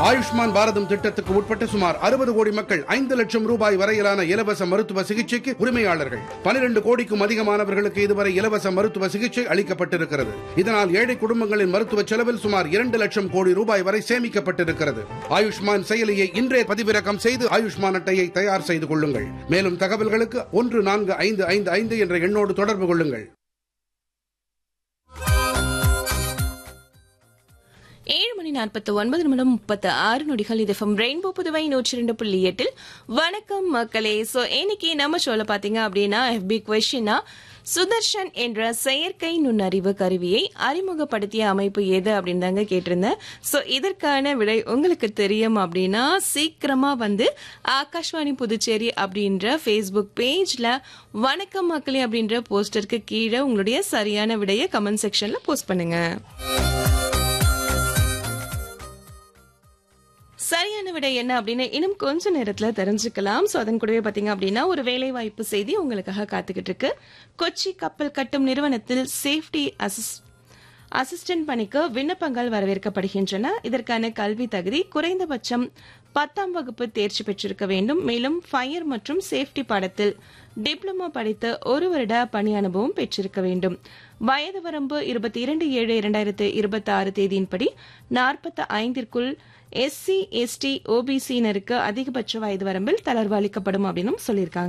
ஆயுஷ்மான் பாரதம் திட்டத்துக்கு உட்பட்ட சுமார் அறுபது கோடி மக்கள் ஐந்து லட்சம் ரூபாய் வரையிலான இலவச மருத்துவ சிகிச்சைக்கு உரிமையாளர்கள் பனிரெண்டு கோடிக்கும் அதிகமானவர்களுக்கு இதுவரை இலவச மருத்துவ சிகிச்சை அளிக்கப்பட்டிருக்கிறது இதனால் ஏழை குடும்பங்களின் மருத்துவ செலவில் சுமார் இரண்டு லட்சம் கோடி ரூபாய் வரை சேமிக்கப்பட்டிருக்கிறது ஆயுஷ்மான் செயலியை இன்றே பதிவிறக்கம் செய்து ஆயுஷ்மான் அட்டையை தயார் செய்து கொள்ளுங்கள் மேலும் தகவல்களுக்கு ஒன்று நான்கு ஐந்து ஐந்து ஐந்து என்ற எண்ணோடு தொடர்பு கொள்ளுங்கள் ஏழு மணி நாற்பத்தி ஒன்பது நிமிடம் முப்பத்து ஆறு நொடிகள் இது ஃப்ரம் ரெயின்போ புதுவை நூற்றி ரெண்டு புள்ளி எட்டில் வணக்கம் மக்களே ஸோ இன்னைக்கு நம்ம ஷோல பாத்தீங்க அப்படின்னா எஃபி கொஸ்டினா சுதர்ஷன் என்ற செயற்கை நுண்ணறிவு கருவியை அறிமுகப்படுத்திய அமைப்பு எது அப்படின்னு தாங்க கேட்டிருந்தேன் ஸோ இதற்கான விடை உங்களுக்கு தெரியும் அப்படின்னா சீக்கிரமா வந்து ஆகாஷ்வாணி புதுச்சேரி அப்படின்ற ஃபேஸ்புக் பேஜ்ல வணக்கம் மக்களே அப்படின்ற போஸ்டருக்கு கீழே உங்களுடைய சரியான விடையை கமெண்ட் செக்ஷன்ல போஸ்ட் பண்ணுங்க சரியான விடை என்ன அப்படின்னு இன்னும் கொஞ்ச நேரத்துல தெரிஞ்சுக்கலாம் சோ அதன் கூடவே பாத்தீங்க அப்படின்னா ஒரு வேலை வாய்ப்பு செய்தி உங்களுக்காக காத்துக்கிட்டு இருக்கு கொச்சி கப்பல் கட்டும் நிறுவனத்தில் சேஃப்டி அசிஸ்ட் அசிஸ்டன்ட் பணிக்கு விண்ணப்பங்கள் வரவேற்கப்படுகின்றன இதற்கான கல்வி தகுதி குறைந்தபட்சம் பத்தாம் வகுப்பு தேர்ச்சி பெற்றிருக்க வேண்டும் மேலும் ஃபயர் மற்றும் சேஃப்டி பாடத்தில் டிப்ளமோ படித்த ஒரு வருட பணி அனுபவம் பெற்றிருக்க வேண்டும் வயது வரம்பு இருபத்தி இரண்டு ஏழு இரண்டாயிரத்து இருபத்தி ஆறு தேதியின்படி நாற்பத்தி ஐந்திற்குள் எஸ்சி எஸ்டி ஓபிசியினருக்கு அதிகபட்ச வயது வரம்பில் தளர்வு அளிக்கப்படும் அப்படின்னு சொல்லியிருக்காங்க